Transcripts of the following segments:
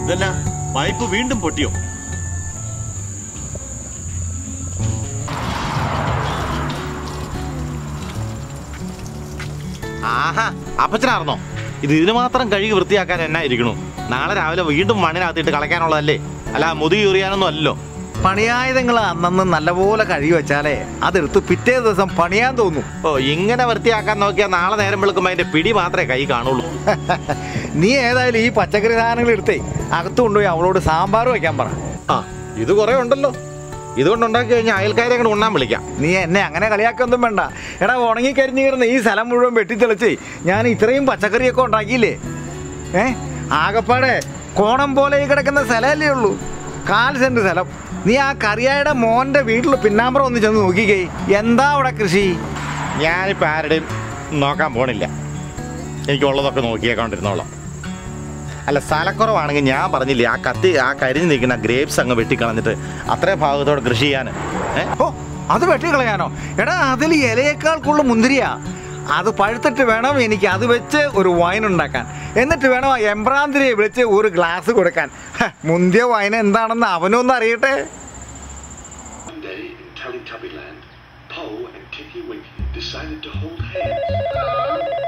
ഇതന്നെ പൈപ്പ് വീണ്ടും പൊട്ടിയോ ആഹാ അപ്പച്ചനാർന്നോ ഇത് ഇതിന് മാത്രം കഴുകി വൃത്തിയാക്കാൻ എന്നാ ഇരിക്കണു നാളെ രാവിലെ വീണ്ടും മണ്ണിനകത്തിട്ട് കളയ്ക്കാനുള്ളതല്ലേ അല്ല മുതി എറിയാനൊന്നും അല്ലല്ലോ പണിയായുധങ്ങൾ അന്നന്ന് നല്ലപോലെ കഴുകി വെച്ചാലേ അതെടുത്ത് പിറ്റേ ദിവസം പണിയാൻ തോന്നും ഓ ഇങ്ങനെ വൃത്തിയാക്കാൻ നോക്കിയാൽ നാളെ നേരം വെളുക്കുമ്പോൾ അതിന്റെ പിടി മാത്രമേ കൈ കാണുള്ളൂ നീ ഏതായാലും ഈ പച്ചക്കറി സാധനങ്ങൾ എടുത്തേ അകത്ത് കൊണ്ടുപോയി അവളോട് സാമ്പാർ വയ്ക്കാൻ പറ ആ ഇത് കുറെ ഉണ്ടല്ലോ ഇതുകൊണ്ട് ഉണ്ടാക്കി കഴിഞ്ഞാൽ അയൽക്കാരെ അങ്ങോട്ട് ഉണ്ണാൻ വിളിക്കാം നീ എന്നെ അങ്ങനെ കളിയാക്കൊന്നും വേണ്ട എടാ ഉണങ്ങി കരിഞ്ഞു കിടന്ന് ഈ സ്ഥലം മുഴുവൻ വെട്ടിത്തെളിച്ചേ ഞാൻ ഇത്രയും പച്ചക്കറിയൊക്കെ ഉണ്ടാക്കിയില്ലേ ഏ ആകപ്പാടെ കോണം പോലെ ഈ കിടക്കുന്ന സ്ഥലമല്ലേ ഉള്ളൂ കാൽ സെന്റ് സ്ഥലം നീ ആ കറിയായുടെ മോന്റെ വീട്ടിൽ പിന്നാമ്പറം ഒന്ന് ചെന്ന് നോക്കിക്കേ എന്താ അവിടെ കൃഷി ഞാനിപ്പോൾ ആരുടെയും നോക്കാൻ പോണില്ല എനിക്കുള്ളതൊക്കെ നോക്കിയേക്കൊണ്ടിരുന്നോളാം അല്ല സ്ഥലക്കുറവാണെങ്കിൽ ഞാൻ പറഞ്ഞില്ലേ ആ കത്തി ആ കരിഞ്ഞ് നിൽക്കുന്ന ഗ്രേപ്സ് അങ്ങ് വെട്ടിക്കളഞ്ഞിട്ട് അത്രേ ഭാഗത്തോടെ കൃഷി ചെയ്യാൻ ഏ ഓ അത് വെട്ടിക്കളയാനോ എടാ അതിൽ ഇലയേക്കാൾ കൂടുതൽ മുന്തിരിയാ അത് പഴുത്തിട്ട് വേണം എനിക്ക് അത് വെച്ച് ഒരു വൈൻ ഉണ്ടാക്കാൻ എന്നിട്ട് വേണം ആ എംബ്രാന്തിരിയെ വിളിച്ച് ഒരു ഗ്ലാസ് കൊടുക്കാൻ ഹ, മുന്തിയ വൈൻ എന്താണെന്ന് അവനൊന്നും അറിയട്ടെ One day in Teletubbyland, Poe and Tinky Winky decided to hold hands.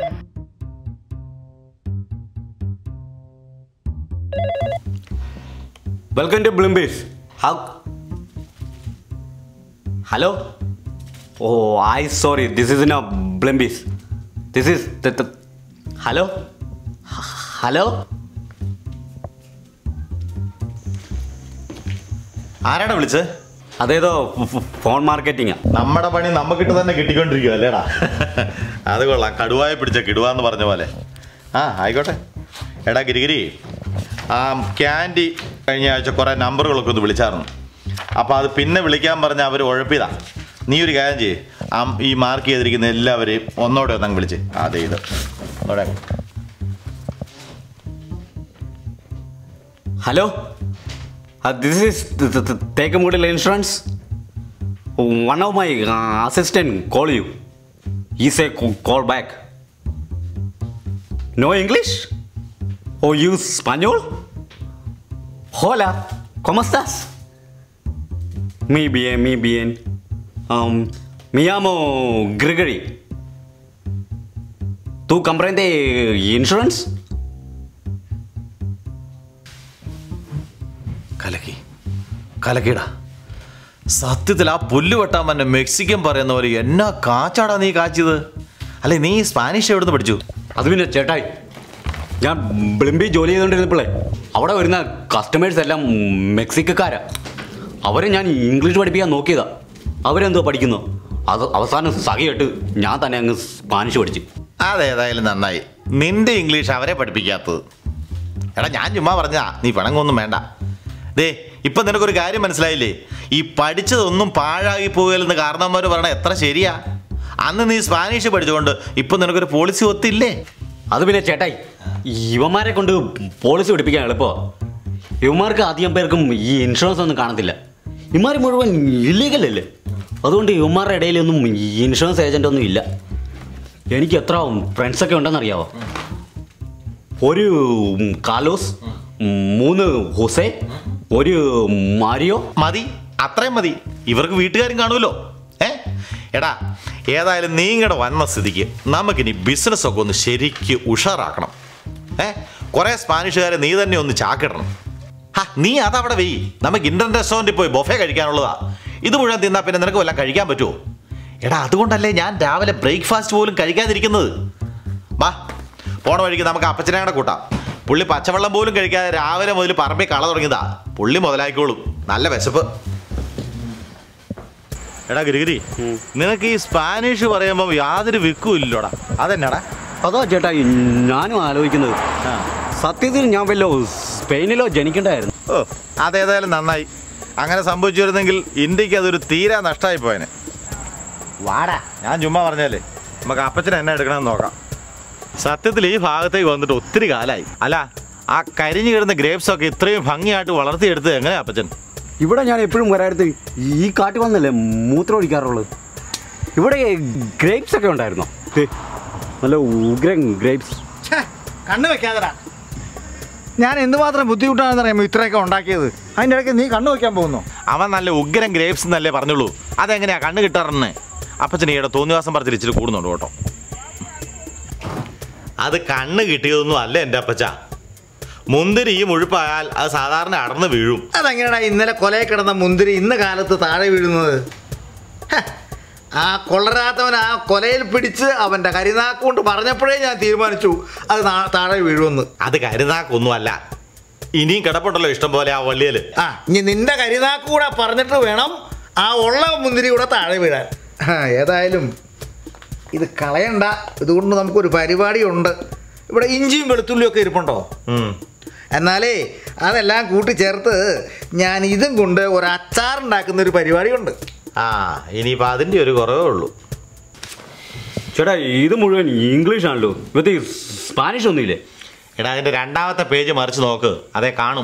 Welcome to Blimbis. How? Hello? Oh, I sorry. This is in a Blimbis. This is the. the hello? H- Hello? ആരാണ് വിളിച്ചത് അതേതോ phone മാർക്കറ്റിംഗാ നമ്മുടെ പണി നമുക്കിട്ട് തന്നെ കിട്ടിക്കൊണ്ടിരിക്കുക അല്ലേടാ അത് കൊള്ളാം കടുവായെ പിടിച്ച കിടുവാന്ന് പറഞ്ഞ പോലെ ആ ആയിക്കോട്ടെ എടാ ഗിരിഗിരി ആ ക്യാൻഡി കഴിഞ്ഞ ആഴ്ച കുറേ നമ്പറുകളൊക്കെ ഒന്ന് വിളിച്ചായിരുന്നു അപ്പോൾ അത് പിന്നെ വിളിക്കാൻ പറഞ്ഞ അവർ ഉഴപ്പിയതാ നീ ഒരു കാര്യം ചെയ്യ് ആ ഈ മാർക്ക് ചെയ്തിരിക്കുന്ന എല്ലാവരെയും ഒന്നോടെ ഒന്നങ്ങ് വിളിച്ച് അതെ ഇത് ഒന്നോടെ അങ്ങ്. Hello? Uh, this is the, the, the Tekamudil Insurance. One of my uh, assistant call you. He say c- call back. No English? Oh, you Spanish? Hola, ¿cómo estás? Muy bien, muy bien. Um, me llamo Gregory. ¿Tú comprendes insurance? കലക്കി കലക്കിടാ സത്യത്തിൽ ആ പുല്ല് വെട്ടാൻ തന്നെ Mexican പറയുന്ന പോലെ എന്നാ കാച്ചാടാ നീ കാച്ചത് അല്ലെ നീ സ്പാനിഷ് എവിടുന്ന് പഠിച്ചു അത് പിന്നെ ചേട്ടായി ഞാൻ ബ്ലിംബി ജോലി ചെയ്തുകൊണ്ടിരുന്നപ്പോഴേ അവിടെ വരുന്ന കസ്റ്റമേഴ്സ് എല്ലാം മെക്സിക്കക്കാരാ അവരെ ഞാൻ ഇംഗ്ലീഷ് പഠിപ്പിക്കാൻ നോക്കിയതാ അവരെന്തോ പഠിക്കുന്നു അത് അവസാനം സഖിയായിട്ട് ഞാൻ തന്നെ അങ്ങ് സ്പാനിഷ് പഠിച്ചു അതേതായാലും നന്നായി നിന്റെ ഇംഗ്ലീഷ് അവരെ പഠിപ്പിക്കാത്തത് എടാ ഞാൻ ചുമ്മാ പറഞ്ഞാ നീ പിണങ്ങൊന്നും വേണ്ട ദേ ഇപ്പൊ നിനക്കൊരു കാര്യം മനസ്സിലായില്ലേ ഈ പഠിച്ചതൊന്നും പാഴാകി പോകലെന്ന് കാരണവന്മാർ പറയണ എത്ര ശരിയാ അന്ന് നീ സ്പാനിഷ് പഠിച്ചുകൊണ്ട് ഇപ്പൊ നിനക്കൊരു പോളിസി ഒത്തില്ലേ അത് പിന്നെ ചേട്ടായി ഇവന്മാരെ കൊണ്ട് പോളിസി പഠിപ്പിക്കാൻ എളുപ്പമാണ് ഇവന്മാർക്ക് അധികം പേർക്കും ഈ ഇൻഷുറൻസ് ഒന്നും കാണത്തില്ല ഇവന്മാർ മുഴുവൻ ഇല്ലീഗൽ അല്ലേ അതുകൊണ്ട് ഇവന്മാരുടെ ഇടയിലൊന്നും ഈ ഇൻഷുറൻസ് ഏജൻ്റ് ഒന്നും ഇല്ല എനിക്ക് എത്ര ഫ്രണ്ട്സൊക്കെ ഉണ്ടെന്നറിയാവോ ഒരു കാലോസ് മൂന്ന് ഹുസേ ഒരു മാരിയോ മതി അത്രയും മതി ഇവർക്ക് വീട്ടുകാരും കാണുമല്ലോ ഏ എടാ ഏതായാലും നീ ഇങ്ങടെ വന്ന സ്ഥിതിക്ക് നമുക്കിനി ബിസിനസ് ഒക്കെ ഒന്ന് ശരിക്ക് ഉഷാറാക്കണം ഏ കുറെ സ്പാനിഷുകാരെ നീ തന്നെ ഒന്ന് ചാക്കിടണം ഹാ നീ അതവിടെ വെയ് നമുക്ക് ഇന്റർനെറ്റ് റെസ്റ്റോറൻറ്റിൽ പോയി ബൊഫേ കഴിക്കാനുള്ളതാ ഇത് മുഴുവൻ തിന്നാ പിന്നെ നിനക്ക് വല്ലതും കഴിക്കാൻ പറ്റുമോ എടാ അതുകൊണ്ടല്ലേ ഞാൻ രാവിലെ ബ്രേക്ക്ഫാസ്റ്റ് പോലും കഴിക്കാതിരിക്കുന്നത് വാ പോണ വഴിക്ക് നമുക്ക് അപ്പച്ചനെ കൂട്ടാം പുള്ളി പച്ചവെള്ളം പോലും കഴിക്കാതെ രാവിലെ മുതൽ പറമ്പിൽ കള തുടങ്ങിയതാ പുള്ളി മുതലാക്കിക്കോളും നല്ല വിശപ്പ് എടാ ഗിരിഗിരി നിനക്ക് ഈ സ്പാനിഷ് പറയുമ്പോൾ യാതൊരു വിക്കും ഇല്ലോടാ അതെന്നാടാ അതോ ചേട്ടാ ഞാനും ആലോചിക്കുന്നത് സത്യത്തിൽ ഞാൻ വല്ലോ സ്പെയിനിലോ ജനിക്കേണ്ടായിരുന്നു ഓ അതേതായാലും നന്നായി അങ്ങനെ സംഭവിച്ചു വരുന്നെങ്കിൽ ഇന്ത്യക്ക് അതൊരു തീരാ നഷ്ടമായി പോയനെ വാടാ ഞാൻ ചുമ്മാ പറഞ്ഞാലേ നമുക്ക് അപ്പച്ചനെ എന്നെ എടുക്കണമെന്ന് നോക്കാം സത്യത്തിൽ ഈ ഭാഗത്തേക്ക് വന്നിട്ട് ഒത്തിരി കാലായി അല്ല ആ കരിഞ്ഞു കിടന്ന ഗ്രേപ്സ് ഒക്കെ ഇത്രയും ഭംഗിയായിട്ട് വളർത്തിയെടുത്ത് എങ്ങനെയാ അപ്പച്ചൻ ഇവിടെ ഞാൻ എപ്പോഴും വരാടുത്ത് ഈ കാട്ടിൽ വന്നല്ലേ മൂത്രം ഒഴിക്കാറുള്ളത് ഇവിടെ ഗ്രേപ്സ് ഒക്കെ ഉണ്ടായിരുന്നോ ദേ, നല്ല ഉഗ്രൻ ഗ്രേപ്സ് ഛേ, കണ്ണ് വെക്കാതടാ ഞാൻ എന്തുമാത്രം ബുദ്ധിമുട്ടാണെന്ന് അറിയാമോ ഇത്രയൊക്കെ ഉണ്ടാക്കിയത് അതിൻ്റെ ഇടയ്ക്ക് നീ കണ്ണു വയ്ക്കാൻ പോകുന്നു അവൻ നല്ല ഉഗ്രം ഗ്രേപ്സ് എന്നല്ലേ പറഞ്ഞുള്ളൂ അതെങ്ങനെയാ കണ്ണ് കിട്ടാറന്നെ അപ്പച്ചന് ഈയിടെ തോന്നിവാസം പറഞ്ഞിട്ട് ഇച്ചിരി കൂടുന്നുണ്ട് കേട്ടോ അത് കണ്ണ് കിട്ടിയതൊന്നും അല്ല എൻ്റെ അപ്പച്ച മുന്തിരി ഈ മുഴുപ്പായാൽ അത് സാധാരണ അടർന്ന് വീഴും അതെങ്ങനെയാ ഇന്നലെ കൊലയിൽ കിടന്ന മുന്തിരി ഇന്ന് കാലത്ത് താഴെ വീഴുന്നത് ഹ, ആ കൊള്ളരാത്തവൻ ആ കൊലയിൽ പിടിച്ച് അവൻ്റെ കരിനാക്കുകൊണ്ട് പറഞ്ഞപ്പോഴേ ഞാൻ തീരുമാനിച്ചു അത് നാ- താഴെ വീഴുമെന്ന് അത് കരുതാക്കൊന്നും അല്ല ഇനിയും കിടപ്പുണ്ടല്ലോ ഇഷ്ടം പോലെ ആ വള്ളിയിൽ ആ ഇനി നിന്റെ കരിനാക്ക് കൂടെ പറഞ്ഞിട്ട് വേണം ആ ഉള്ള മുന്തിരി കൂടെ താഴെ വീഴാൻ ആ ഏതായാലും ഇത് കളയണ്ട ഇതുകൊണ്ട് നമുക്കൊരു പരിപാടിയുണ്ട് ഇവിടെ ഇഞ്ചിയും വെളുത്തുള്ളിയും ഒക്കെ ഇരിപ്പുണ്ടോ എന്നാലേ അതെല്ലാം കൂട്ടിച്ചേർത്ത് ഞാൻ ഇതും കൊണ്ട് ഒരു അച്ചാറുണ്ടാക്കുന്ന ഒരു പരിപാടിയുണ്ട് ആ ഇനിയിപ്പോൾ അതിൻ്റെ ഒരു കുറവേ ഉള്ളൂ ചേട്ടാ ഇത് മുഴുവൻ ഇംഗ്ലീഷ് ആണല്ലോ ഇവത്തെ സ്പാനിഷ് ഒന്നുമില്ലേ എടാ അതിൻ്റെ രണ്ടാമത്തെ പേജ് മറിച്ച് നോക്ക് അതേ കാണും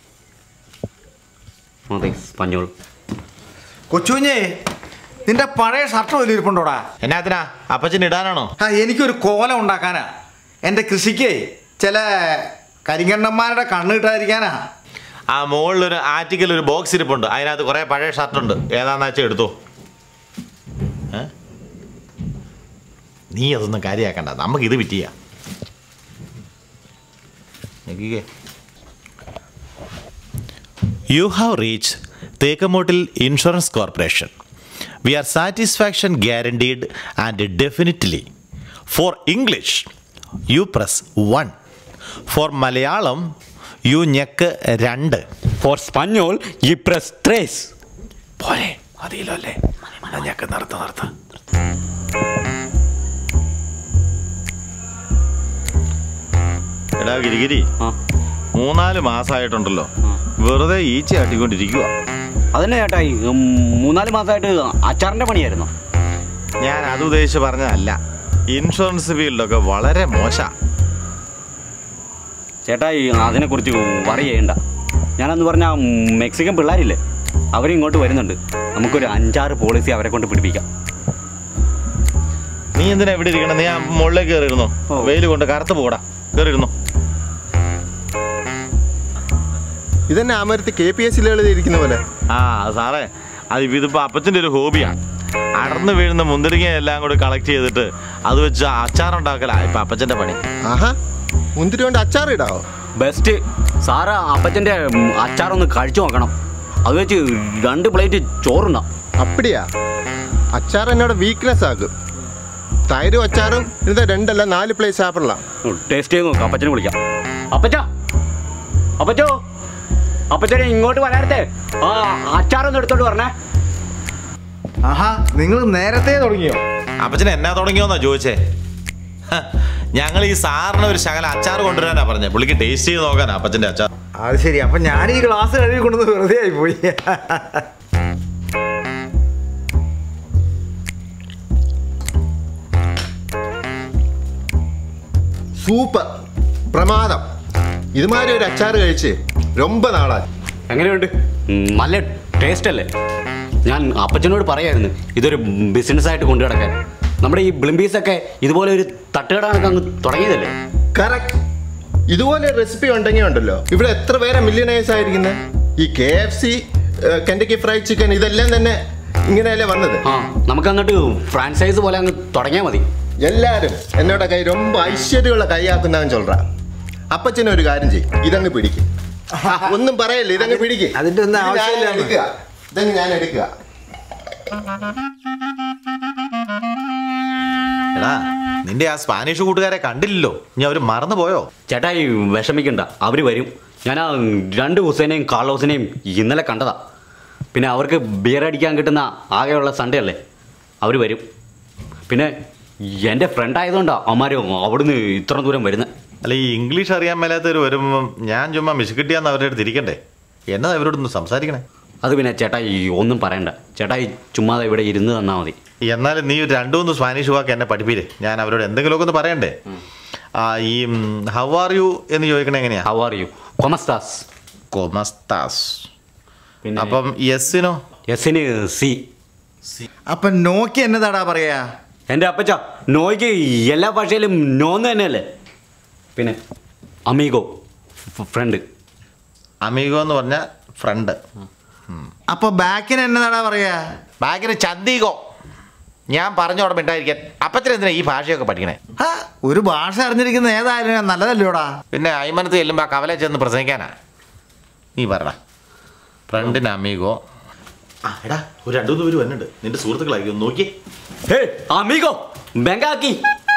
അതെ സ്പഞ്ഞോൾ കൊച്ചുകുഞ്ഞേ നിന്റെ പഴയ ഷർട്ട് വലിയ ഇരിപ്പുണ്ടോടാ എന്നാത്തിനാ അപ്പച്ചൻ ഇടാനാണോ ആ എനിക്കൊരു കോലം ഉണ്ടാക്കാനാ എൻ്റെ കൃഷിക്ക് ചില കരിങ്കണ്ണന്മാരുടെ കണ്ണ് കിട്ടാതിരിക്കാനാ ആ മുകളിലൊരു ആറ്റിക്കൽ ഒരു ബോക്സ് ഇരിപ്പുണ്ട് അതിനകത്ത് കുറേ പഴയ ഷർട്ടുണ്ട് ഏതാന്ന് വെച്ചാൽ എടുത്തോ ഏ? നീ അതൊന്നും കാര്യമാക്കണ്ട നമുക്ക് ഇത് വിറ്റ് ചെയ്യാം യു ഹാവ് റീച്ച് തേക്കമോട്ടിൽ insurance corporation we are satisfaction guaranteed and definitely for English you press one for Malayalam you ഞെക്ക് രണ്ട് ഫോർ സ്പഞ്ഞോൾ ഈ പ്രസ് ത്രേസ് പോരെ മതിയല്ലോ അല്ലേ ഞെക്ക് നിർത്ത നിർത്ത എടാ ഗിരിഗിരി ആ മൂന്നാല് മാസമായിട്ടുണ്ടല്ലോ വെറുതെ ഈച്ച ആട്ടിക്കൊണ്ടിരിക്കുക അതന്നെ ചേട്ടാ ഈ ഉം, മൂന്നാല് മാസമായിട്ട് അച്ചാറിന്റെ പണിയായിരുന്നു ഞാൻ അത് ഉദ്ദേശിച്ച് പറഞ്ഞതല്ല ഇൻഷുറൻസ് ഫീൽഡൊക്കെ വളരെ മോശ ചേട്ടാ ഈ അതിനെക്കുറിച്ച് വറി ചെയ്യണ്ട ഞാനന്ന് പറഞ്ഞ ആ മെക്സിക്കൻ പിള്ളേരില്ലേ അവരും ഇങ്ങോട്ട് വരുന്നുണ്ട് നമുക്കൊരു അഞ്ചാറ് പോളിസി അവരെ കൊണ്ട് പിടിപ്പിക്കാം നീ എന്തിനാ ഇവിടെ ഇരിക്കണം നീ ആ മുകളിലേക്ക് കയറിയിരുന്നോ ഓ. വെയിൽ കൊണ്ട് കറുത്ത് പോടാ കയറിയിരുന്നോ ഇതന്നെ അമരത്ത് കെ പി എസ് സിയിൽ എഴുതിയിരിക്കുന്ന പോലെ ആ സാറേ അത് ഇതിപ്പോ അപ്പച്ചൻ്റെ ഒരു ഹോബിയാണ് അടർന്നു വീഴുന്ന മുന്തിരിങ്ങ എല്ലാം കൂടി കളക്ട് ചെയ്തിട്ട് അത് വെച്ച് അച്ചാറുണ്ടാക്കലാ ഇപ്പൊ അപ്പച്ചന്റെ പണി ആഹാ മുന്തിരി കൊണ്ട് അച്ചാറിടാവോ ബെസ്റ്റ് സാറ് അപ്പച്ചൻ്റെ ഉം, അച്ചാറൊന്ന് കഴിച്ചു നോക്കണം അത് വെച്ച് രണ്ട് പ്ലേറ്റ് ചോറുണ്ടാം അപ്പടിയാ അച്ചാർ എന്നോട് വീക്ക്നെസ് ആക്കും തൈരും അച്ചാറും ഇത് രണ്ടല്ല നാല് പ്ലേസ് സാപ്പിടலாம் ടേസ്റ്റ് ചെയ്ത് നോക്കാം അപ്പച്ചനെ വിളിക്കാം അപ്പച്ച അപ്പച്ചോ അപ്പച്ചനെ ഇങ്ങോട്ട് വരാറത്തെ ആ അച്ചാറൊന്ന് എടുത്തോണ്ട് പറഞ്ഞേ ആഹാ നിങ്ങൾ നേരത്തെ തുടങ്ങിയോ അപ്പച്ചൻ എന്നാ തുടങ്ങിയോന്നാ ചോദിച്ചേ ഹ, ഞങ്ങൾ ഈ സാറിന് ഒരു ശകല അച്ചാർ കൊണ്ടുവരാനാ പറഞ്ഞത് പുള്ളിക്ക് ടേസ്റ്റ് ചെയ്ത് നോക്കാനാ അപ്പച്ചന്റെ അച്ചാർ അത് ശരി അപ്പൊ ഞാൻ ഈ ഗ്ലാസ് കഴുകി കൊണ്ടുവന്ന് വെറുതെ ആയി പോയി സൂപ്പർ പ്രമാദം ഇതുമാതിരി ഒരു അച്ചാർ കഴിച്ച് രൊമ്പ നാളാ എങ്ങനെയുണ്ട് ഉം, നല്ല ടേസ്റ്റ് അല്ലേ ഞാൻ അപ്പച്ചനോട് പറയായിരുന്നു ഇതൊരു ബിസിനസ് ആയിട്ട് കൊണ്ടു കിടക്കാൻ നമ്മുടെ ഈ ബ്ലിംബീസൊക്കെ ഇതുപോലെ ഒരു തട്ടുകട കണക്ക് അങ്ങ് തുടങ്ങിയതല്ലേ കറക്റ്റ് ഇതുപോലെ റെസിപ്പി ഉണ്ടെങ്കിൽ ഉണ്ടല്ലോ ഇവിടെ എത്ര പേരെ മില്യനേഴ്സ് ആയിരിക്കുന്നത് ഈ K F C Kentucky fried chicken ഇതെല്ലാം തന്നെ ഇങ്ങനെയല്ലേ വന്നത് ആ നമുക്ക് അങ്ങോട്ട് ഫ്രാൻസൈസ് പോലെ അങ്ങ് തുടങ്ങിയാൽ മതി എല്ലാരും എന്നോட കൈ ரொம்ப ഐശ്വര്യമുള്ള കൈയാക്കുന്നവൻ ചൊല്ലാ അപ്പച്ചനെ ഒരു കാര്യം ചെയ്യും ഇതങ്ങ് പിടിക്കും ഒന്നും പറയല്ലേ ഇതങ്ങ് പിടിക്കും അതിന്റെ ഒന്നും ആവശ്യമില്ല എന്ന്. ഇതങ്ങ് ഞാൻ എടുക്കുക എടാ നിന്റെ ആ സ്പാനിഷ് കൂട്ടുകാരെ കണ്ടില്ലല്ലോ ഇനി അവര് മറന്നു പോയോ ചേട്ടാ ഈ വിഷമിക്കണ്ട അവർ വരും ഞാൻ ആ രണ്ട് ഹുസൈനെയും കാർലോസിനെയും ഇന്നലെ കണ്ടതാ പിന്നെ അവർക്ക് ബിയർ അടിക്കാൻ കിട്ടുന്ന ആകെയുള്ള സൺഡേ അല്ലേ അവർ വരും പിന്നെ എൻ്റെ ഫ്രണ്ട് ആയതുകൊണ്ടാണ് അവന്മാർ അവിടുന്ന് ഇത്ര ദൂരം വരുന്നത് അല്ല ഈ ഇംഗ്ലീഷ് അറിയാൻ മേലാത്തവർ വരുമ്പം ഞാൻ ചുമ്മാ മിശുക്കിട്ടിയാന്ന് അവരുടെ അടുത്ത് ഇരിക്കണ്ടേ എന്നതാ ഇവരോടൊന്ന് സംസാരിക്കണേ അത് പിന്നെ ചേട്ടാ ഈ ഒന്നും പറയണ്ട ചേട്ടാ ഈ ചുമ്മാതെ ഇവിടെ ഇരുന്ന് തന്നാൽ മതി എന്നാലും നീ ഒരു രണ്ടു മൂന്ന് സ്പാനിഷ് വാക്ക് എന്നെ പഠിപ്പില്ലേ ഞാൻ അവരോട് എന്തെങ്കിലുമൊക്കെ ഒന്ന് പറയണ്ടേ ആ ഈ ഹൗ ആർ യു എന്ന് ചോദിക്കണേ എങ്ങനെയാ ഹൗ ആർ യു കൊമസ്താസ് കൊമസ്താസ് പിന്നെ അപ്പം യെസ്സിനോ എസിന് സി അപ്പൊ നോക്കി എന്നതാടാ പറയാ എൻ്റെ അപ്പച്ച നോയ്ക്ക് എല്ലാ ഭാഷയിലും നോന്ന് തന്നെയല്ലേ പിന്നെ അമീഗോ ഫ്രണ്ട് അമീഗോ എന്ന് പറഞ്ഞ ഫ്രണ്ട് അപ്പൊ ബാക്കിന് എന്നതാടാ പറയാ ബാക്കിന് ചന്ദീകോ ഞാൻ പറഞ്ഞോടെ മിണ്ടായിരിക്കാൻ അപ്പത്തിന് എന്തിനാ ഈ ഭാഷയൊക്കെ പഠിക്കണേ ആ, ഒരു ഭാഷ അറിഞ്ഞിരിക്കുന്ന ഏതായാലും നല്ലതല്ലോടാ പിന്നെ അയ്മനത്ത് ചെല്ലുമ്പോൾ ആ കവല ചെന്ന് പ്രസംഗിക്കാനാ നീ പറടാ ഫ്രണ്ടിന് അമീഗോ ആ എടാ ഒരു രണ്ടു മൂന്ന് പേര് വന്നിട്ടുണ്ട് നിന്റെ സുഹൃത്തുക്കളായിരിക്കും ഒന്ന് നോക്കിയേ ഹേ അമീഗോ ബെങ്കാക്കി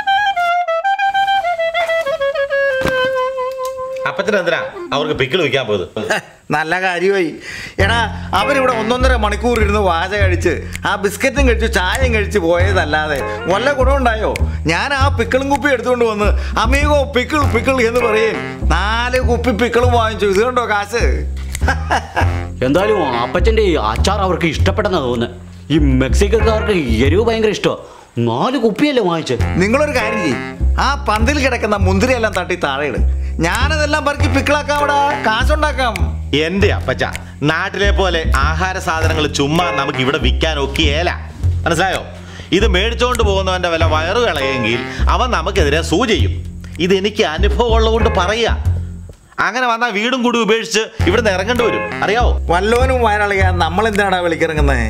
അപ്പത്തിന് എന്തിനാ അവർക്ക് പിക്കിൾ വയ്ക്കാൻ പോയത് നല്ല കാര്യമായി എടാ അവരിവിടെ ഒന്നൊന്നര മണിക്കൂർ ഇരുന്ന് വാച കഴിച്ച് ആ ബിസ്ക്കറ്റും കഴിച്ചു ചായയും കഴിച്ച് പോയതല്ലാതെ വല്ല ഗുണമുണ്ടായോ ഞാൻ ആ പിക്കിളും കുപ്പി എടുത്തുകൊണ്ട് വന്ന് അമീഗോ പിക്കിൾ പിക്കിൾ എന്ന് പറയും നാല് കുപ്പി പിക്കിളും വാങ്ങിച്ചു ഇത് കണ്ടോ കാശ് എന്തായാലും അപ്പച്ചൻ്റെ ഈ അച്ചാർ അവർക്ക് ഇഷ്ടപ്പെട്ടെന്നാ തോന്നുന്നത് ഈ മെക്സിക്കക്കാർക്ക് എരിവ് ഭയങ്കര ഇഷ്ടമാണ് നാല് കുപ്പിയല്ലേ വാങ്ങിച്ച് നിങ്ങളൊരു കാര്യം ചെയ്യും ആ പന്തിൽ കിടക്കുന്ന മുന്തിരിയെല്ലാം തട്ടി താഴെയിട് ഞാനതെല്ലാം പറക്കി പിക്കിളാക്കാം അവിടെ കാശുണ്ടാക്കാം എന്റെ അപ്പച്ച നാട്ടിലെ പോലെ ആഹാര സാധനങ്ങൾ ചുമ്മാ നമുക്ക് ഇവിടെ വിൽക്കാൻ ഒക്കിയേല മനസ്സിലായോ ഇത് മേടിച്ചോണ്ട് പോകുന്നവന്റെ വില വയറു കളയെങ്കിൽ അവൻ നമുക്കെതിരെ സൂ ചെയ്യും ഇത് എനിക്ക് അനുഭവം ഉള്ളതുകൊണ്ട് പറയുക അങ്ങനെ വന്നാൽ വീടും കൂടി ഉപേക്ഷിച്ച് ഇവിടുന്ന് ഇറങ്ങേണ്ടി വരും അറിയാവോ വല്ലോനും വയറളിയാൻ നമ്മൾ എന്തിനാടാ വിളിക്കിറങ്ങുന്നത്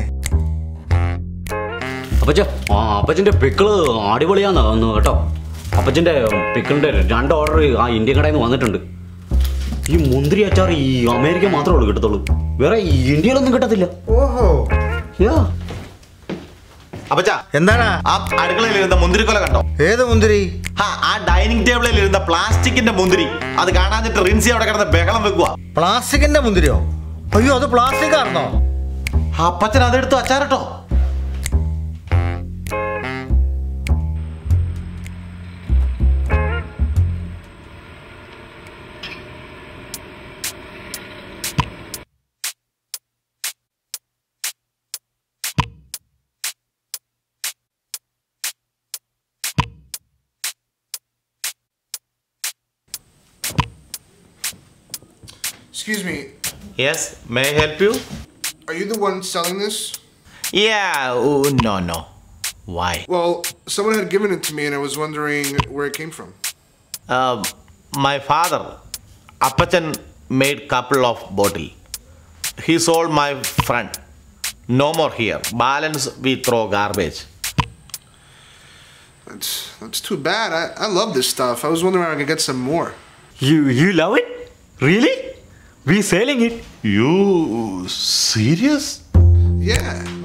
അപ്പച്ച ആ അപ്പച്ചൻ്റെ പിക്കിള് അടിപൊളിയാന്ന് തോന്നുന്നു കേട്ടോ അപ്പച്ചൻ്റെ പിക്കിളിൻ്റെ രണ്ട് ഓർഡർ ആ ഇന്ത്യൻ കടയിൽ നിന്ന് വന്നിട്ടുണ്ട് ഈ മുന്തിരി അച്ചാർ ഈ അമേരിക്ക മാത്രമേ ഉള്ളൂ കിട്ടത്തുള്ളൂ വേറെ ഈ ഇന്ത്യയിലൊന്നും കിട്ടത്തില്ല ഓഹോ യാ അപ്പച്ച എന്താടാ ആ അടുക്കളയിൽ ഇരുന്ന മുന്തിരിക്കൊല കണ്ടോ ഏത് മുന്തിരി ഹാ ആ ഡൈനിങ് ടേബിളിൽ ഇരുന്ന പ്ലാസ്റ്റിക്കിന്റെ മുന്തിരി അത് കാണാഞ്ഞിട്ട് റിൻസി അവിടെ കിടന്ന് ബഹളം വെക്കുക പ്ലാസ്റ്റിക്കിന്റെ മുന്തിരിയോ അയ്യോ അത് പ്ലാസ്റ്റിക് ആയിരുന്നോ അപ്പച്ചൻ അതെടുത്ത് അച്ചാറിട്ടോ Excuse me, yes may help you are you the one selling this? Yeah, oh, no, no. Why? Well, someone had given it to me and I was wondering where it came from. Um, my father, Appachan, made couple of bottle. He sold my friend. No more here. Balance we throw garbage. That's that's too bad. I, I love this stuff. I was wondering where I could get some more. You you love it really we sailing it You serious? Yeah,